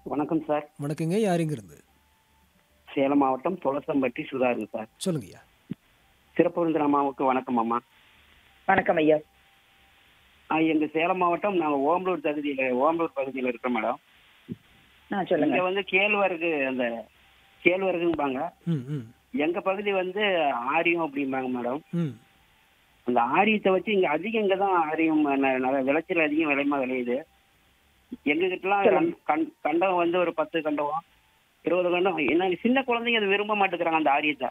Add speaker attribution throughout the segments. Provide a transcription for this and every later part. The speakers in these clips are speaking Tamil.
Speaker 1: வணக்கம் சார்
Speaker 2: வணக்கங்க யாருங்க இருந்து
Speaker 1: சேலம் மாவட்டம் துளசம்பட்டி சுதாருங்க சார்
Speaker 2: சொல்லுங்கய்யா
Speaker 1: சிறப்பு விருந்தின அம்மாவுக்கு வணக்கம் அம்மா
Speaker 3: வணக்கம் ஐயா
Speaker 1: ஆ, எங்க சேலம் மாவட்டம் நாங்கள் ஓம்பலூர் தகுதியில் ஓம்பலூர் பகுதியில் இருக்கோம் மேடம்
Speaker 3: ஆ சொல்லுங்க
Speaker 1: இங்க வந்து கேழ்வரகு அந்த கேழ்வரகும்பாங்க
Speaker 2: ம் ம்
Speaker 1: எங்க பகுதி வந்து ஆரியம் அப்படிம்பாங்க மேடம்
Speaker 2: ம்
Speaker 1: அந்த ஆரியத்தை வச்சு இங்க அதிகம் இங்க தான் ஆரியம் ந- ந- விளைச்சல் அதிகம் விலைமா விளையுது எங்க கிட்டலாம் கண்- கண்- கண்டம் வந்து ஒரு பத்து கண்டம் இருபது கண்டம் என்ன சின்ன குழந்தைங்க அதை விரும்ப மாட்டேங்கிறாங்க அந்த ஆரியத்தை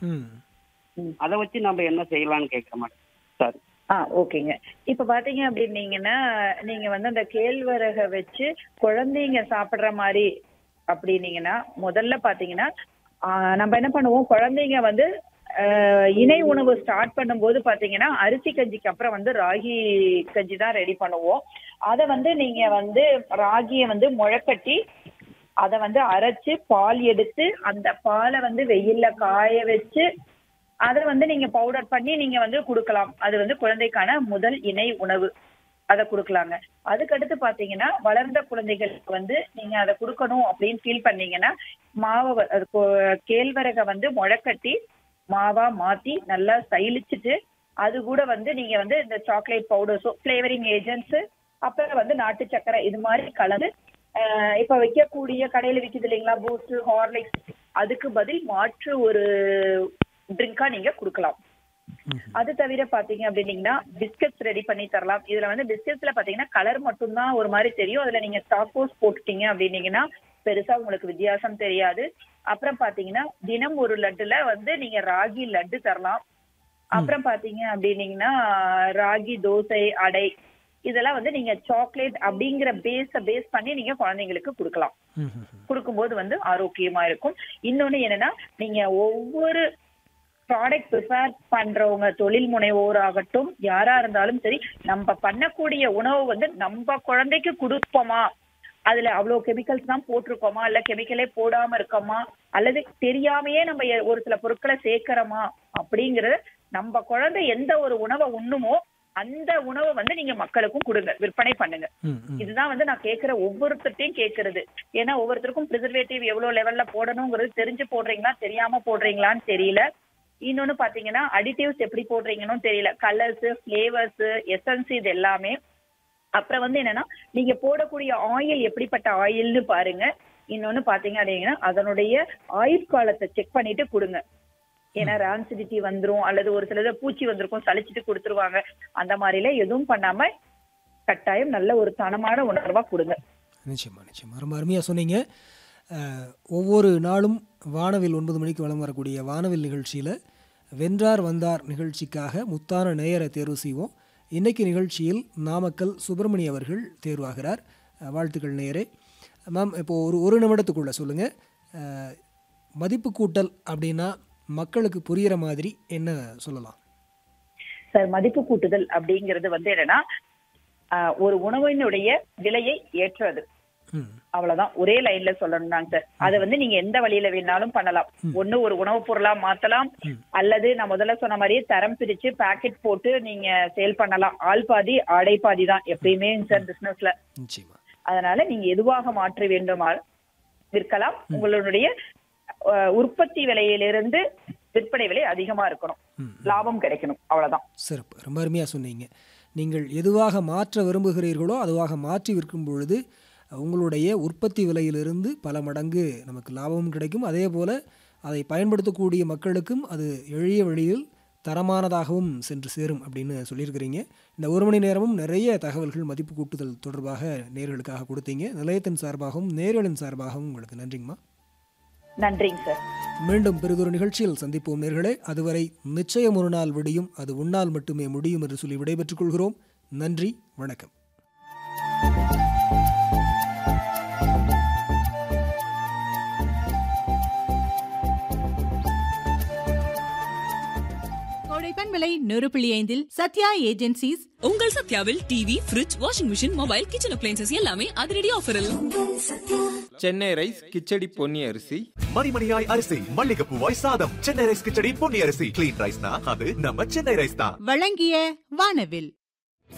Speaker 2: ம்
Speaker 1: அதை வச்சு நம்ம என்ன செய்யலாம்னு கேட்க மாட்டேன் சார்
Speaker 3: ஆ ஓகேங்க இப்ப பாத்தீங்க அப்படின்னீங்கன்னா நீங்க வந்து அந்த கேழ்வரக வச்சு குழந்தைங்க சாப்பிடுற மாதிரி அப்படின்னீங்கன்னா முதல்ல பாத்தீங்கன்னா ஆ, நம்ம என்ன பண்ணுவோம் குழந்தைங்க வந்து ஆ, இணை உணவு ஸ்டார்ட் பண்ணும்போது பாத்தீங்கன்னா அரிசி கஞ்சிக்கு அப்புறம் வந்து ராகி கஞ்சி தான் ரெடி பண்ணுவோம் அதை வந்து நீங்க வந்து ராகியை வந்து முளைக்கட்டி அதை வந்து அரைச்சு பால் எடுத்து அந்த பாலை வந்து வெயில்ல காய வச்சு அதை வந்து நீங்க பவுடர் பண்ணி நீங்க வந்து கொடுக்கலாம் அது வந்து குழந்தைக்கான முதல் இணை உணவு அதை கொடுக்கலாங்க அதுக்கடுத்து பாத்தீங்கன்னா வளர்ந்த குழந்தைகளுக்கு வந்து நீங்க அதை கொடுக்கணும் அப்படின்னு ஃபீல் பண்ணீங்கன்னா மாவை வ- அது கொ- கேழ்வரகை வந்து முளைக்கட்டி மாவா மாத்தி நல்லா சைலிச்சிட்டு அது கூட வந்து நீங்க வந்து இந்த சாக்லேட் பவுடர்ஸோ ஃபிளேவரிங் ஏஜென்ட்ஸ் அப்புறம் வந்து நாட்டு சக்கரை இது மாதிரி கலந்து ஆஹ் இப்ப வைக்கக்கூடிய கடையில விக்குது இல்லைங்களா பூஸ்ட் ஹார்லிக்ஸ் அதுக்கு பதில் மாற்று ஒரு ட்ரிங்கா நீங்க கொடுக்கலாம் அது தவிர பாத்தீங்க அப்படின்னீங்கன்னா பிஸ்கட்ஸ் ரெடி பண்ணி தரலாம் இதுல வந்து பிஸ்கட்ஸ்ல பாத்தீங்கன்னா கலர் மட்டும்தான் ஒரு மாதிரி தெரியும் அதுல நீங்க சாக்கோஸ் போட்டுட்டீங்க அப்படின்னீங்கன்னா பெருசா உங்களுக்கு வித்தியாசம் தெரியாது அப்புறம் பாத்தீங்கன்னா தினம் ஒரு லட்டுல வந்து நீங்க ராகி லட்டு தரலாம் அப்புறம் பாத்தீங்க அப்படின்னீங்கன்னா ராகி தோசை அடை இதெல்லாம் வந்து நீங்க சாக்லேட் அப்படிங்கிற பேஸ பேஸ் பண்ணி நீங்க குழந்தைங்களுக்கு கொடுக்கலாம்
Speaker 2: ம் ம் ம்.
Speaker 3: கொடுக்கும்போது வந்து ஆரோக்கியமா இருக்கும் இன்னொன்னு என்னன்னா நீங்க ஒவ்வொரு ப்ராடக்ட் ப்ரிப்பேர் பண்றவங்க தொழில் முனைவோர் ஆகட்டும் யாரா இருந்தாலும் சரி நம்ம பண்ணக்கூடிய உணவு வந்து நம்ம குழந்தைக்கு கொடுப்போமா அதுல அவ்வளவு கெமிக்கல்ஸ் தான் போட்டிருக்கோமா இல்ல கெமிக்கலே போடாம இருக்கோமா அல்லது தெரியாமையே நம்ம எ- ஒரு சில பொருட்களை சேர்க்கிறோமா அப்படிங்கறது நம்ம குழந்தை எந்த ஒரு உணவை உண்ணுமோ அந்த உணவை வந்து நீங்க மக்களுக்கும் கொடுங்க விற்பனை பண்ணுங்க
Speaker 2: ம் ம்
Speaker 3: இதுதான் வந்து நான் கேக்குற ஒவ்வொருத்தர்ட்டையும் கேக்குறது ஏன்னா ஒவ்வொருத்தருக்கும் ப்ரிசர்வேட்டிவ் எவ்வளவு லெவல்ல போடணுங்கிறது தெரிஞ்சு போடுறீங்களா தெரியாம போடுறீங்களான்னு தெரியல இன்னொன்னு பாத்தீங்கன்னா அடிட்டிவ்ஸ் எப்படி போடுறீங்கன்னு தெரியல கலர்ஸ் ஃபிளேவர்ஸ் எசன்ஸ் இது எல்லாமே அப்புறம் வந்து என்னன்னா நீங்க போடக்கூடிய ஆயில் எப்படிப்பட்ட ஆயில்னு பாருங்க இன்னொன்னு பாத்தீங்க அப்படின்னா அதனுடைய ஆயுட்காலத்தை செக் பண்ணிட்டு கொடுங்க ஏன்னா ரான்சிடிட்டி வந்துரும் அல்லது ஒரு சிலது பூச்சி வந்திருக்கும் சலிச்சிட்டு கொடுத்துருவாங்க அந்த மாதிரில எதுவும் பண்ணாம கட்டாயம் நல்ல ஒரு தனமான உணர்வா கொடுங்க
Speaker 2: நிச்சயமா நிச்சயமா ரொம்ப அருமையாக சொன்னீங்க அஹ், ஒவ்வொரு நாளும் வானவில் ஒன்பது மணிக்கு வலம் வரக்கூடிய வானவில் நிகழ்ச்சியில் வென்றார் வந்தார் நிகழ்ச்சிக்காக முத்தான நேயரை தேர்வு செய்வோம் இன்னைக்கு நிகழ்ச்சியில் நாமக்கல் சுப்பிரமணி அவர்கள் தேர்வாகிறார் அஹ், வாழ்த்துக்கள் நேயரே மேம் இப்போ ஒரு ஒரு நிமிடத்துக்குள்ள சொல்லுங்கள் மதிப்பு கூட்டல் அப்படின்னா மக்களுக்கு புரிகிற மாதிரி என்ன சொல்லலாம்
Speaker 3: சார் மதிப்பு கூட்டுதல் அப்படிங்கிறது வந்து என்னன்னா ஆஹ், ஒரு உணவினுடைய விலையை ஏற்றுறது
Speaker 2: ம்
Speaker 3: அவ்வளவுதான் ஒரே லைன்ல சொல்லணும்னாங்க சார் அதை வந்து நீங்க எந்த வழியில வேணாலும் பண்ணலாம் ஒண்ணு ஒரு உணவுப் பொருளா மாத்தலாம் அல்லது நான் முதல்ல சொன்ன மாதிரியே தரம் பிரிச்சு பாக்கெட் போட்டு நீங்க சேல் பண்ணலாம் ஆள் பாதி ஆடை பாதி தான் எப்பயுமே சார் பிசினஸ்ல
Speaker 2: நிச்சயமா
Speaker 3: அதனால நீங்க எதுவாக மாற்ற வேண்டுமால் விற்கலாம் உங்களுடைய அஹ், உற்பத்தி விலையிலிருந்து விற்பனை விலை அதிகமா இருக்கணும் லாபம் கிடைக்கணும் அவ்வளவுதான்
Speaker 2: சிறப்பு ரொம்ப அருமையாக சொன்னீங்க நீங்கள் எதுவாக மாற்ற விரும்புகிறீர்களோ அதுவாக மாற்றி விற்கும் பொழுது உங்களுடைய உற்பத்தி விலையிலிருந்து பல மடங்கு நமக்கு லாபமும் கிடைக்கும் அதே போல் அதை பயன்படுத்தக்கூடிய மக்களுக்கும் அது எளிய வழியில் தரமானதாகவும் சென்று சேரும் அப்படின்னு சொல்லியிருக்கிறீங்க இந்த ஒரு மணி நேரமும் நிறைய தகவல்கள் மதிப்பு கூட்டுதல் தொடர்பாக நேர்களுக்காக கொடுத்தீங்க நிலையத்தின் சார்பாகவும் நேர்களின் சார்பாகவும் உங்களுக்கு நன்றிங்கம்மா
Speaker 3: நன்றிங்க சார்
Speaker 2: மீண்டும் பெரிதொரு நிகழ்ச்சியில் சந்திப்போம் நேர்களே அதுவரை நிச்சயம் ஒரு நாள் விடியும் அது உன்னால் மட்டுமே முடியும் என்று சொல்லி விடைபெற்றுக் கொள்கிறோம் நன்றி வணக்கம்
Speaker 4: கோடைப்பன் விலை நூறு புள்ளி ஐந்தில் சத்யா ஏஜென்சிஸ்
Speaker 5: உங்கள் சத்யாவில் TV fridge washing machine mobile kitchen appliances எல்லாமே அதிரடி ஆஃபரில்
Speaker 6: சென்னை ரைஸ் கிச்சடி பொன்னி அரிசி
Speaker 7: மணிமணியாய் அரிசி மல்லிகைப்பூவாய் சாதம் சென்னை ரைஸ் கிச்சடி பொன்னி அரிசி கிளீன் ரைஸ்னா அது நம்ம சென்னை ரைஸ் தான்
Speaker 4: வழங்கிய வானவில்